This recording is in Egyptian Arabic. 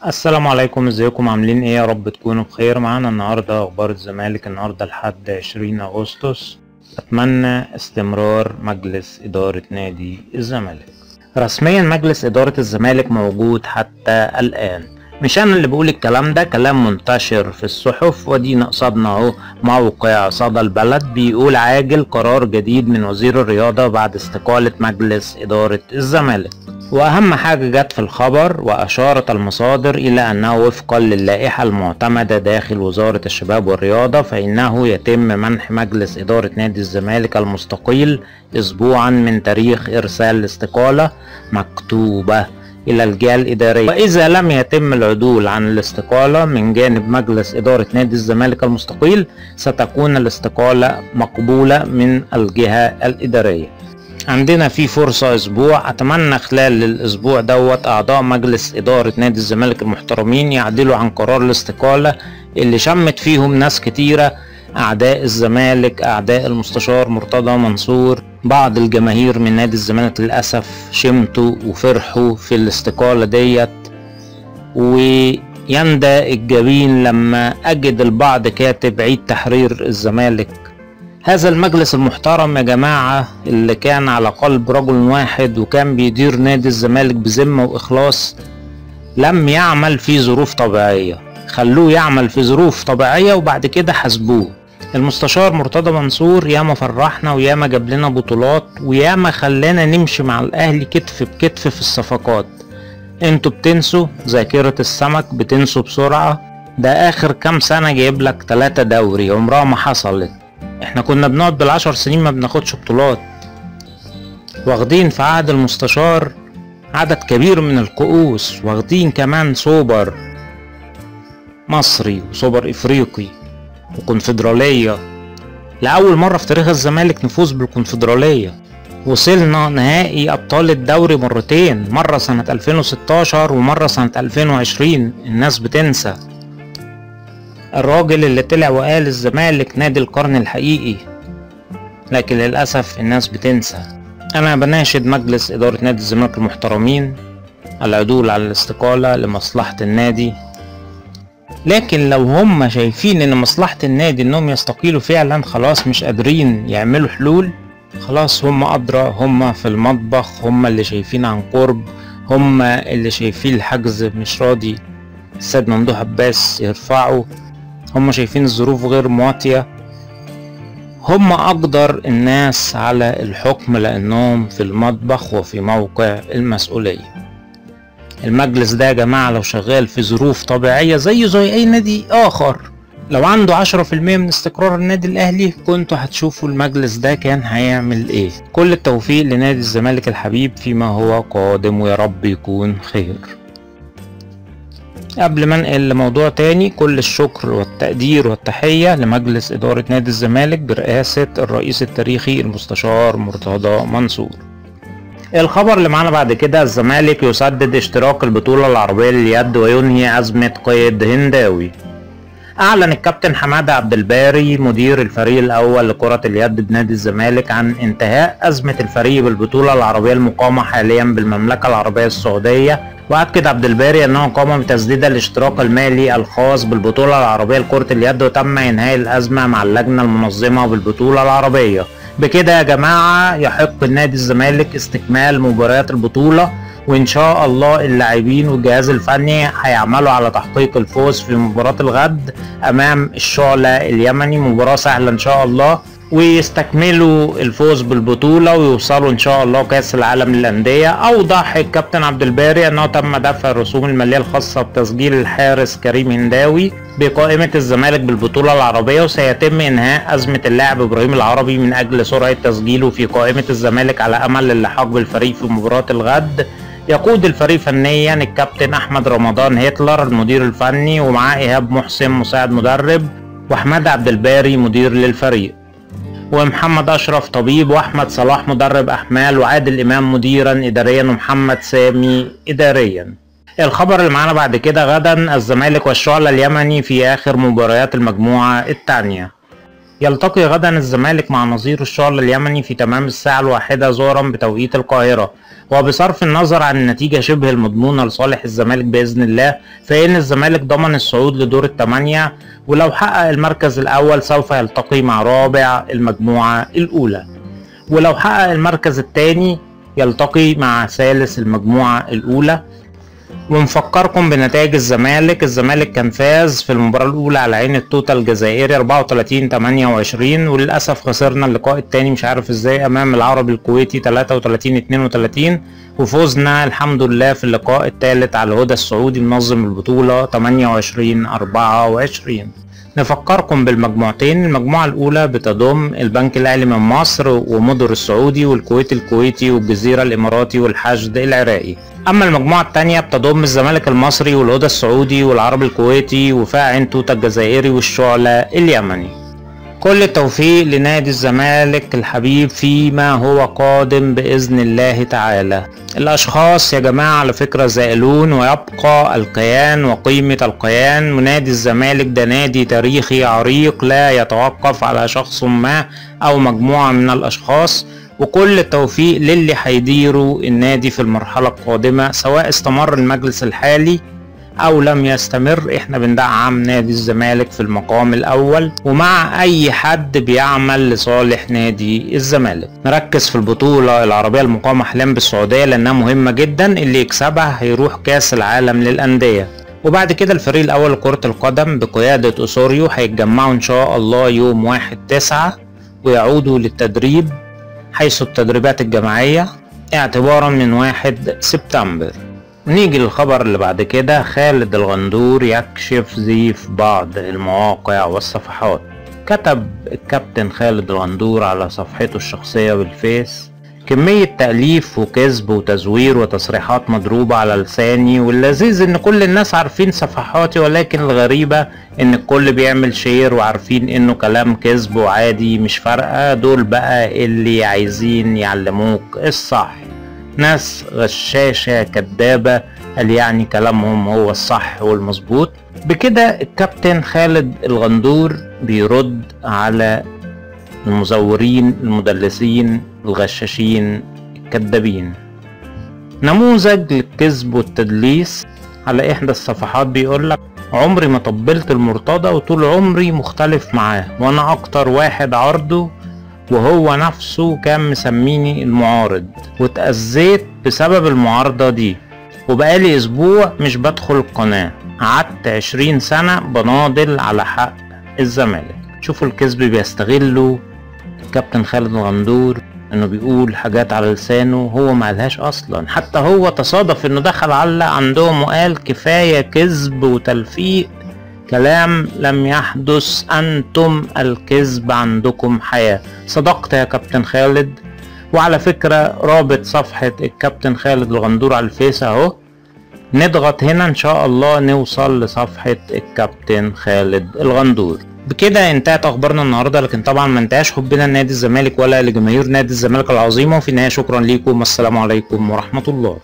السلام عليكم ازيكم عاملين ايه يا رب تكونوا بخير معانا النهارده اخبار الزمالك النهارده لحد 20 اغسطس اتمنى استمرار مجلس ادارة نادي الزمالك رسميا مجلس ادارة الزمالك موجود حتى الان مش انا اللي بقول الكلام ده كلام منتشر في الصحف ودينا قصادنا اهو موقع صدى البلد بيقول عاجل قرار جديد من وزير الرياضة بعد استقالة مجلس ادارة الزمالك وأهم حاجة جت في الخبر وأشارت المصادر إلى أنه وفقا للائحة المعتمدة داخل وزارة الشباب والرياضة فإنه يتم منح مجلس إدارة نادي الزمالك المستقيل أسبوعا من تاريخ إرسال الاستقالة مكتوبة إلى الجهة الإدارية وإذا لم يتم العدول عن الاستقالة من جانب مجلس إدارة نادي الزمالك المستقيل ستكون الاستقالة مقبولة من الجهة الإدارية عندنا في فرصة أسبوع أتمنى خلال الأسبوع دوت أعضاء مجلس إدارة نادي الزمالك المحترمين يعدلوا عن قرار الاستقالة اللي شمت فيهم ناس كتيرة أعداء الزمالك أعداء المستشار مرتضى منصور بعض الجماهير من نادي الزمالك للأسف شمتوا وفرحوا في الاستقالة ديت ويندى الجبين لما أجد البعض كاتب عيد تحرير الزمالك هذا المجلس المحترم يا جماعة اللي كان على قلب رجل واحد وكان بيدير نادي الزمالك بذمة وإخلاص لم يعمل في ظروف طبيعية خلوه يعمل في ظروف طبيعية وبعد كده حاسبوه المستشار مرتضى منصور ياما فرحنا وياما جاب لنا بطولات وياما خلانا نمشي مع الأهلي كتف بكتف في الصفقات انتوا بتنسوا ذاكرة السمك بتنسوا بسرعة ده آخر كام سنة جايب لك تلاتة دوري عمرها ما حصلت احنا كنا بنقعد بالعشر سنين ما بناخدش بطولات واخدين في عهد المستشار عدد كبير من الكؤوس واخدين كمان سوبر مصري وسوبر افريقي وكونفدرالية لأول مرة في تاريخ الزمالك نفوز بالكونفدرالية وصلنا نهائي أبطال الدوري مرتين مرة سنة 2016 ومرة سنة 2020 الناس بتنسى الراجل اللي طلع وقال الزمالك نادي القرن الحقيقي لكن للأسف الناس بتنسى أنا بناشد مجلس إدارة نادي الزمالك المحترمين العدول على الاستقالة لمصلحة النادي لكن لو هم شايفين ان مصلحة النادي انهم يستقيلوا فعلا خلاص مش قادرين يعملوا حلول خلاص هم أدرى هم في المطبخ هم اللي شايفين عن قرب هم اللي شايفين الحجز مش راضي السيد ممدوح عباس يرفعه هم شايفين الظروف غير مواتية هم أقدر الناس على الحكم لأنهم في المطبخ وفي موقع المسؤولية المجلس ده يا جماعة لو شغال في ظروف طبيعية زيه زي أي نادي آخر لو عنده عشرة في المية من استقرار النادي الأهلي كنتوا هتشوفوا المجلس ده كان هيعمل إيه كل التوفيق لنادي الزمالك الحبيب فيما هو قادم ويا رب يكون خير قبل ما انقل لموضوع تاني كل الشكر والتقدير والتحية لمجلس إدارة نادي الزمالك برئاسة الرئيس التاريخي المستشار مرتضى منصور الخبر اللي معانا بعد كده الزمالك يسدد اشتراك البطولة العربية لليد وينهي أزمة قيد هنداوي أعلن الكابتن حمادة عبد الباري مدير الفريق الأول لكرة اليد بنادي الزمالك عن انتهاء أزمة الفريق بالبطولة العربية المقامة حاليا بالمملكة العربية السعودية وأكد عبد الباري أنه قام بتسديد الاشتراك المالي الخاص بالبطولة العربية لكرة اليد وتم إنهاء الأزمة مع اللجنة المنظمة بالبطولة العربية بكده يا جماعة يحق النادي الزمالك استكمال مباريات البطولة وإن شاء الله اللاعبين والجهاز الفني هيعملوا على تحقيق الفوز في مباراة الغد أمام الشعلة اليمني مباراة سهلة إن شاء الله ويستكملوا الفوز بالبطولة ويوصلوا إن شاء الله كأس العالم للأندية أوضح الكابتن عبد الباري أنه تم دفع الرسوم المالية الخاصة بتسجيل الحارس كريم هنداوي بقائمة الزمالك بالبطولة العربية وسيتم إنهاء أزمة اللاعب إبراهيم العربي من أجل سرعة تسجيله في قائمة الزمالك على أمل اللحاق بالفريق في مباراة الغد يقود الفريق فنيا الكابتن أحمد رمضان هتلر المدير الفني ومعاه إيهاب محسن مساعد مدرب وأحمد عبد الباري مدير للفريق ومحمد أشرف طبيب وأحمد صلاح مدرب أحمال وعادل إمام مديرا إداريا ومحمد سامي إداريا الخبر اللي معانا بعد كده غدا الزمالك والشعلة اليمني في آخر مباريات المجموعة الثانية يلتقي غدا الزمالك مع نظير الشعل اليمني في تمام الساعة الواحدة ظهرا بتوقيت القاهرة وبصرف النظر عن النتيجة شبه المضمونة لصالح الزمالك بإذن الله فإن الزمالك ضمن الصعود لدور الثمانية ولو حقق المركز الأول سوف يلتقي مع رابع المجموعة الأولى ولو حقق المركز الثاني يلتقي مع ثالث المجموعة الأولى ونفكركم بنتائج الزمالك الزمالك كان فاز في المباراة الأولى على عين التوتال الجزائري 34 28 وللأسف خسرنا اللقاء الثاني مش عارف ازاي أمام العربي الكويتي 33 32 وفوزنا الحمد لله في اللقاء الثالث على الهدى السعودي منظم البطولة 28 24 نفكركم بالمجموعتين المجموعة الأولى بتضم البنك الأهلي من مصر ومدر السعودي والكويت الكويتي والجزيرة الإماراتي والحشد العراقي أما المجموعة التانية بتضم الزمالك المصري والهدى السعودي والعرب الكويتي وفاء عين توتا الجزائري والشعلة اليمني كل التوفيق لنادي الزمالك الحبيب فيما هو قادم بإذن الله تعالى الأشخاص يا جماعة على فكرة زائلون ويبقى الكيان وقيمة الكيان ونادي الزمالك ده نادي تاريخي عريق لا يتوقف على شخص ما أو مجموعة من الأشخاص وكل التوفيق للي هيديروا النادي في المرحلة القادمة سواء استمر المجلس الحالي او لم يستمر احنا بندعم نادي الزمالك في المقام الاول ومع اي حد بيعمل لصالح نادي الزمالك نركز في البطولة العربية المقامة حاليا بالسعودية لانها مهمة جدا اللي يكسبها هيروح كاس العالم للاندية وبعد كده الفريق الاول لكرة القدم بقيادة اسوريو هيتجمعوا ان شاء الله يوم واحد تسعة ويعودوا للتدريب حيث التدريبات الجماعية اعتبارا من واحد سبتمبر نيجي للخبر اللي بعد كده خالد الغندور يكشف زيف بعض المواقع والصفحات كتب الكابتن خالد الغندور على صفحته الشخصية بالفيس كمية تأليف وكذب وتزوير وتصريحات مضروبة على لساني واللذيذ ان كل الناس عارفين صفحاتي ولكن الغريبة ان الكل بيعمل شير وعارفين انه كلام كذب وعادي مش فارقة دول بقى اللي عايزين يعلموك الصح ناس غشاشة كدابة قال يعني كلامهم هو الصح والمظبوط بكده الكابتن خالد الغندور بيرد على المزورين المدلسين الغشاشين الكدابين نموذج للكذب والتدليس على احدى الصفحات بيقول لك عمري ما طبلت المرتضى وطول عمري مختلف معاه وانا اكتر واحد عرضه وهو نفسه كان مسميني المعارض واتأذيت بسبب المعارضة دي وبقالي اسبوع مش بدخل القناة قعدت عشرين سنة بناضل على حق الزمالك شوفوا الكذب بيستغلوا كابتن خالد الغندور انه بيقول حاجات على لسانه هو ما قالهاش اصلا حتى هو تصادف انه دخل علق عندهم وقال كفاية كذب وتلفيق كلام لم يحدث انتم الكذب عندكم حياة صدقت يا كابتن خالد وعلى فكرة رابط صفحة الكابتن خالد الغندور على الفيس اهو نضغط هنا ان شاء الله نوصل لصفحة الكابتن خالد الغندور بكده انتهت اخبارنا النهارده لكن طبعا ما انتهاش حبنا لنادي الزمالك ولا لجماهير نادي الزمالك العظيمه وفي النهايه شكرا ليكم والسلام عليكم ورحمه الله